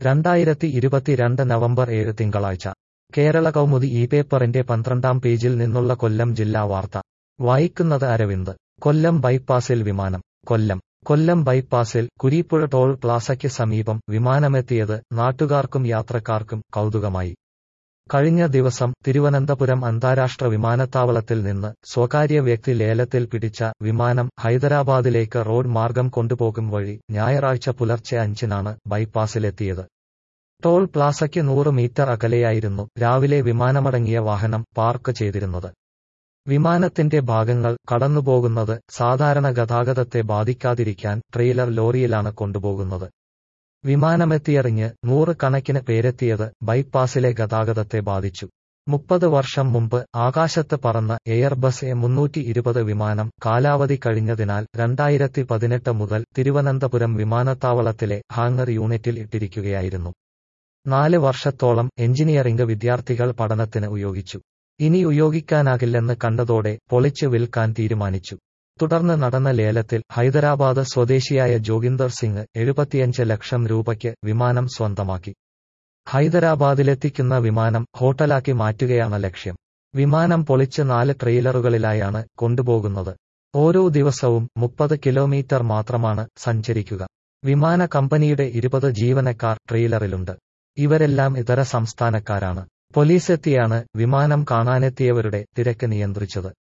രണ്ടായിരത്തി ഇരുപത്തിരണ്ട് നവംബർ ഏഴ് തിങ്കളാഴ്ച കേരള കൗമുദി ഈ പേപ്പറിന്റെ പന്ത്രണ്ടാം പേജിൽ നിന്നുള്ള കൊല്ലം ജില്ലാ വാർത്ത വായിക്കുന്നത് അരവിന്ദ് കൊല്ലം ബൈപ്പാസിൽ വിമാനം കൊല്ലം കൊല്ലം ബൈപ്പാസിൽ കുരീപ്പുഴ ടോൾ പ്ലാസയ്ക്ക് സമീപം വിമാനമെത്തിയത് നാട്ടുകാർക്കും യാത്രക്കാർക്കും കൗതുകമായി കഴിഞ്ഞ ദിവസം തിരുവനന്തപുരം അന്താരാഷ്ട്ര വിമാനത്താവളത്തിൽ നിന്ന് സ്വകാര്യ വ്യക്തി ലേലത്തിൽ പിടിച്ച വിമാനം ഹൈദരാബാദിലേക്ക് റോഡ് മാർഗം കൊണ്ടുപോകും വഴി ഞായറാഴ്ച പുലർച്ചെ അഞ്ചിനാണ് ബൈപ്പാസിലെത്തിയത് ടോൾ പ്ലാസയ്ക്ക് നൂറ് മീറ്റർ അകലെയായിരുന്നു രാവിലെ വിമാനമടങ്ങിയ വാഹനം പാർക്ക് ചെയ്തിരുന്നത് വിമാനത്തിന്റെ ഭാഗങ്ങൾ കടന്നുപോകുന്നത് സാധാരണ ഗതാഗതത്തെ ബാധിക്കാതിരിക്കാൻ ട്രെയിലർ ലോറിയിലാണ് കൊണ്ടുപോകുന്നത് വിമാനമെത്തിയറിഞ്ഞ് നൂറ് കണക്കിന് പേരെത്തിയത് ബൈപ്പാസിലെ ഗതാഗതത്തെ ബാധിച്ചു മുപ്പത് വർഷം മുമ്പ് ആകാശത്ത് പറന്ന എയർബസ് എ മുന്നൂറ്റി ഇരുപത് വിമാനം കാലാവധി കഴിഞ്ഞതിനാൽ രണ്ടായിരത്തി പതിനെട്ട് മുതൽ തിരുവനന്തപുരം വിമാനത്താവളത്തിലെ ഹാങ്ങർ യൂണിറ്റിൽ ഇട്ടിരിക്കുകയായിരുന്നു നാല് വർഷത്തോളം എഞ്ചിനീയറിംഗ് വിദ്യാർത്ഥികൾ പഠനത്തിന് ഉപയോഗിച്ചു ഇനി ഉപയോഗിക്കാനാകില്ലെന്ന് കണ്ടതോടെ പൊളിച്ച് വിൽക്കാൻ തീരുമാനിച്ചു തുടർന്ന് നടന്ന ലേലത്തിൽ ഹൈദരാബാദ് സ്വദേശിയായ ജോഗിന്ദർ സിംഗ് എഴുപത്തിയഞ്ച് ലക്ഷം രൂപയ്ക്ക് വിമാനം സ്വന്തമാക്കി ഹൈദരാബാദിലെത്തിക്കുന്ന വിമാനം ഹോട്ടലാക്കി മാറ്റുകയാണ് ലക്ഷ്യം വിമാനം പൊളിച്ച് നാല് ട്രെയിലറുകളിലായാണ് കൊണ്ടുപോകുന്നത് ഓരോ ദിവസവും മുപ്പത് കിലോമീറ്റർ മാത്രമാണ് സഞ്ചരിക്കുക വിമാന കമ്പനിയുടെ ഇരുപത് ജീവനക്കാർ ട്രെയിലറിലുണ്ട് ഇവരെല്ലാം ഇതര സംസ്ഥാനക്കാരാണ് പോലീസെത്തിയാണ് വിമാനം കാണാനെത്തിയവരുടെ തിരക്ക് നിയന്ത്രിച്ചത്